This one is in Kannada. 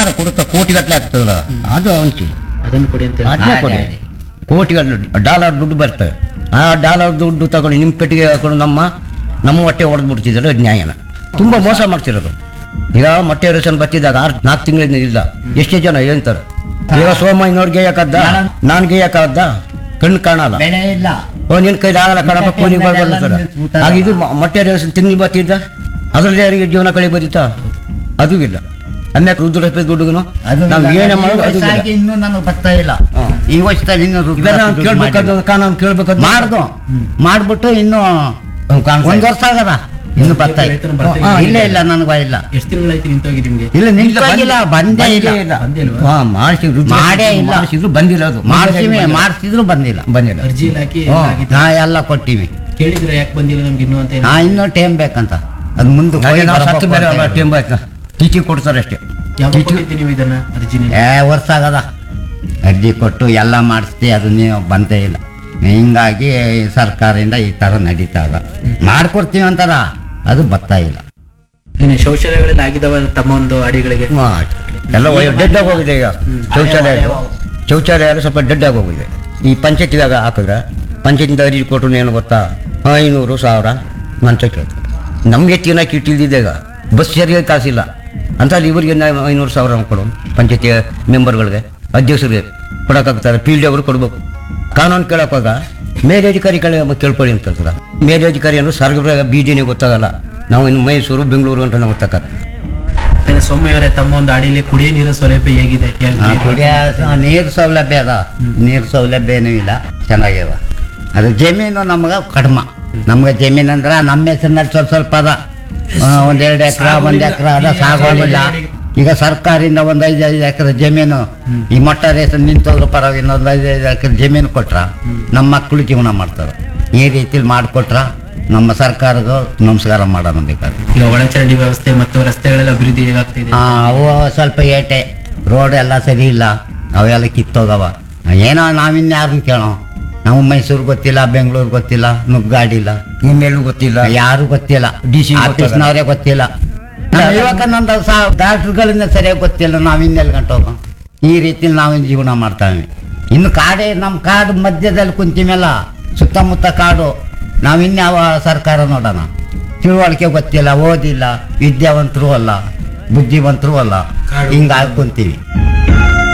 ಸರ್ಕಾರ ಕೊಡುತ್ತ ಕೋಟಿಗಟ್ಟಲೆ ಆಗ್ತದಲ್ಲ ಅದು ಹಂಚಿ ಅದನ್ನು ಕೊಡಿ ಅಂತ ಹೇಳಿ. ಅದನ್ನೇ ಕೊಡಿ ಕೋಟಿಗಟ್ಟಲೆ ಡಾಲರ್ ದುಡ್ಡು ಬರ್ತದೆ ಆ ಡಾಲರ್ ದುಡ್ಡು ತಗೊಂಡು ನಿಮ್ಮ ಪೆಟ್ಟಿಗೆ ಹಾಕೊಂಡು ನಮ್ಮ ನಮ್ಮ ಹೊಟ್ಟೆ ಹೊಡೆದು ಬಿಡ್ತಿದ್ದಾರೆ ಅದು ನ್ಯಾಯನ ತುಂಬ ಮೋಸ ಮಾಡ್ತಿರೋದು ಈಗ ಮೊಟ್ಟೆ ರೇಷನ್ ಬರ್ತಿದ್ದಾಗ ಆರು ನಾಲ್ಕು ತಿಂಗಳಿಂದ ಇಲ್ಲ ಎಷ್ಟೇ ಜನ ಹೇಳ್ತಾರೆ ಈಗ ಸೋಮಯ್ಯನವ್ರಿಗೆ ಯಾಕದ್ದ ನಾನು ಗೇಯಕ್ಕದ್ದ ಕಣ್ಣು ಕಾಣಲ್ಲ ಬೆಳೆ ಇಲ್ಲ ಓ ನಿನ್ ಕೈಲಿ ಆಗಲ್ಲ ಕಣಪ್ಪ ಕೂಲಿಗೆ ಬರ್ಬಾರ್ದು ಸರ್ ಆಗ ಇದು ಮ- ಮೊಟ್ಟೆ ರೇಷನ್ ತಿಂಗಳು ಬರ್ತಿದ್ದ ಅದರಲ್ಲಿ ಯಾರಿಗೆ ಜೀವನ ಕಳಿ ಬರೀತಾ ಅದು ಇಲ್ಲ ಅನ್ಯಾಕ ರುದ್ರ ರೂಪಾಯಿ ದುಡ್ಡುಗೂ ಅದು ನಾವು ಏನೇ ಮಾಡೋದು ಅದು ಇಲ್ಲ ವಯಸ್ಸಾಗಿ ಇನ್ನೂ ನನಗೆ ಬರ್ತಾ ಇಲ್ಲ ಹಾ. ಈ ವರ್ಷದಲ್ಲಿ ಇನ್ನೂ ರುದ್ರ ಇವೆಲ್ಲ ದುಡ್ಡು ಕೇಳ್ಬೇಕಾದ ಮಾಡಿಲ್ಲ. ಕಾನೂನು ಕೇಳ್ಬೇಕಾದ ಮಾಡ್ದು ಮಾಡ್ಬಿಟ್ಟು ಇನ್ನು ಒಂದ್ ವರ್ಷ ಆಗದ ಇನ್ನು ಬರ್ತಾ ಇಲ್ಲ ರೈತರು ಬರ್ತಾ ಹಾ, ಇಲ್ಲ. ಇಲ್ಲ ಇಲ್ಲ ನನಗೆ ಇಲ್ಲ ಎಷ್ಟು ತಿಂಗಳಾಯ್ತು ನಿಂತೋಗಿ ನಿಮ್ಗೆ ಇಲ್ಲ ನಿಂತಾಗಿಲ್ಲ ಬಂದೇ ಇಲ್ಲ ಬಂದೇ ಇಲ್ವಾ? ಹಾ ಮಾಡಿಸಿ ಮಾಡೇ ಇಲ್ಲ. ಮಾಡಿಸಿದ್ರು ಬಂದಿಲ್ಲ ಅದು ಮಾಡ್ಸಿವಿ ಮಾಡ್ಸಿದ್ರು ಬಂದಿಲ್ಲ ಬಂದಿಲ್ಲ ಅರ್ಜಿ ಹಾಕಿ ಹ್ಞೂ, ಆಗಿತ್ತು. ನಾ ಎಲ್ಲ ಕೊಟ್ಟಿವಿ ಕೇಳಿದ್ರೆ ಯಾಕೆ ಬಂದಿಲ್ಲ ನಮ್ಗೆ ಇನ್ನೂ ಅಂತ ನಾ ಇನ್ನೂ ಟೈಮ್ ಬೇಕಂತ ಅದು ಮುಂದೆ ಹಾಗೆ ನಾವು ಸತ್ತು ಬೇರೆ ಟೈಮ್ ಆಯ್ತು ಟೀಚಿಂಗ್ ಕೊಡ್ತಾರೆ ಅಷ್ಟೇ ಯಾವಾಗ ಕೊಟ್ಟಿದ್ದೀರಿ ನೀವು ಇದನ್ನ ಅರ್ಜಿನ ಏ ವರ್ಷ ಆಗದ ಅರ್ಜಿ ಕೊಟ್ಟು ಎಲ್ಲ ಮಾಡಿಸ್ತಿ ಅದು ನೀವು ಬಂದೇ ಇಲ್ಲ ಹಿಂಗಾಗಿ ಸರ್ಕಾರದಿಂದ ಈ ಥರ ನಡೀತಾ ಅದ ಮಾಡ್ಕೊಡ್ತೀವಿ ಅಂತಾರ ಅದು ಬರ್ತಾ ಇಲ್ಲ ಇನ್ನು ಶೌಚಾಲಯಗಳಲ್ಲಿ ಆಗಿದಾವ ತಮ್ಮ ಒಂದು ಅಡಿಗಳಿಗೆ ಹಾ, ಎಲ್ಲ ಡೆಡ್ ಆಗಿ ಹೋಗಿದೆ ಈಗ ಶೌಚಾಲಯ ಶೌಚಾಲಯ ಎಲ್ಲ ಸ್ವಲ್ಪ ಡೆಡ್ ಆಗಿ ಹೋಗಿದೆ ಈ ಪಂಚಾಯತಿದಾಗ ಹಾಕಿದ್ರೆ ಪಂಚಾಯತಿಂದ ಅರ್ಜಿ ಕೊಟ್ಟರು ಏನು ಗೊತ್ತಾ ಐನೂರು ಸಾವಿರ ಮಂಚ ಕೇಳ್ತಾರೆ ನಮಗೆ ತಿನ್ನಕ್ಕೆ ಇಟ್ಟಿದ್ದಿದೆ ಈಗ ಬಸ್ ಸರಿಯಾಗಿ ಕಾಸಿಲ್ಲ ಅಂತ ಅಲ್ಲಿ ಇವರಿಗೆ ನಾವು ಐನೂರು ಸಾವಿರ ಕೊಡು ಪಂಚಾಯತಿ ಮೆಂಬರ್ಗಳಿಗೆ ಅಧ್ಯಕ್ಷರಿಗೆ ಕೊಡೋಕ್ಕಾಗ್ತಾರೆ ಫೀಲ್ಡ್ ಅವರು ಕೊಡ್ಬೇಕು ಕಾನೂನು ಕೇಳೋಕ್ಕಾಗ ಮೇಲಧಿಕಾರಿ ಕಡೆ ಕೇಳ್ಕೊಳ್ಳಿ ಅಂತ ಹೇಳ್ತಾರೆ ಮೇಲಧಿಕಾರಿ ಅಂದ್ರೆ ಸರ್ಕಾರ ಬೀದಿನೇ ಗೊತ್ತಾಗಲ್ಲ ನಾವು ಇನ್ನು ಮೈಸೂರು ಬೆಂಗಳೂರು ಅಂತ ನಾವು ಗೊತ್ತಾಗತ್ತೆ ಇನ್ನು ಸೌಮ್ಯವರೇ ತಮ್ಮ ಒಂದು ಅಡಿಯಲ್ಲಿ ಕುಡಿಯ ನೀರಿನ ಸೌಲಭ್ಯ ಹೇಗಿದೆ ಆ, ಕುಡಿಯ ನೀರು ಸೌಲಭ್ಯ ಅದ ನೀರು ಸೌಲಭ್ಯ ಏನೂ ಇಲ್ಲ ಚೆನ್ನಾಗ್ಯದ ಅದು ಜಮೀನು ನಮ್ಗೆ ಕಡಿಮೆ ನಮ್ಗೆ ಜಮೀನು ಅಂದ್ರೆ ನಮ್ಮ ಹೆಸರಿನಲ್ಲಿ ಸ್ವಲ್ಪ ಸ್ವಲ್ಪ ಅದ ಆ, ಒಂದ್ ಎರಡು ಎಕರೆ ಒಂದ್ ಎಕರೆ ಅದ ಸಾಗೋದಿಲ್ಲ ಈಗ ಸರ್ಕಾರದಿಂದ ಒಂದ್ ಐದು ಐದು ಎಕರೆ ಜಮೀನು ಈ ಮೊಟ್ಟ ರೇಷನ್ ನಿಂತೋದ್ರ ಪರವಾಗಿ ಇನ್ನೊಂದು ಐದು ಐದು ಎಕರೆ ಜಮೀನು ಕೊಟ್ರ ನಮ್ಮ ಮಕ್ಕಳು ಜೀವನ ಮಾಡ್ತಾರೆ ಈ ರೀತಿಲಿ ಮಾಡಿಕೊಟ್ರ ನಮ್ಮ ಸರ್ಕಾರದ ನಮಸ್ಕಾರ ಮಾಡೋಣ ಬೇಕಾದ್ರೆ ಈಗ ಒಳಚರಂಡಿ ವ್ಯವಸ್ಥೆ ಮತ್ತು ರಸ್ತೆಗಳೆಲ್ಲ ಅಭಿವೃದ್ಧಿ ಹೇಗಾಗ್ತಿದೆ ಆ, ಅವು ಸ್ವಲ್ಪ ಏಟೆ ರೋಡ್ ಎಲ್ಲ ಸರಿ ಇಲ್ಲ ಅವೆಲ್ಲ ಕಿತ್ತೋಗವ ಏನೋ ನಾವಿನ್ಯಾರನ್ನ ಕೇಳೋ ನಾವು ಮೈಸೂರು ಗೊತ್ತಿಲ್ಲ ಬೆಂಗಳೂರು ಗೊತ್ತಿಲ್ಲ ನುಗ್ಗಾಡಿ ಇಲ್ಲ ನಿಮ್ಮೆಲ್ಲೂ ಗೊತ್ತಿಲ್ಲ ಯಾರು ಗೊತ್ತಿಲ್ಲ ಡಿ ಸಿ ಆಫೀಸ್ನವರೇ ಗೊತ್ತಿಲ್ಲ ನಮ್ಮ ಯುವಕನೊಂದು ಸಹ ಡಾಕ್ಟರ್ಗಳಿಂದ ಸರಿಯಾಗಿ ಗೊತ್ತಿಲ್ಲ ನಾವು ಇನ್ನೆಲ್ಲಿ ಗಂಟೋಗ ಈ ರೀತಿಲಿ ನಾವು ಜೀವನ ಮಾಡ್ತಾವೆ ಇನ್ನು ಕಾಡೇ ನಮ್ಮ ಕಾಡು ಮಧ್ಯದಲ್ಲಿ ಕುಂತಿಮೇಲ ಸುತ್ತಮುತ್ತ ಕಾಡು ನಾವಿನ್ಯಾವ ಸರ್ಕಾರ ನೋಡೋಣ ತಿಳುವಳಿಕೆ ಗೊತ್ತಿಲ್ಲ ಓದಿಲ್ಲ ವಿದ್ಯಾವಂತರು ಅಲ್ಲ ಬುದ್ಧಿವಂತರು ಅಲ್ಲ ಹಿಂಗಾಗಿ ಕುಂತೀವಿ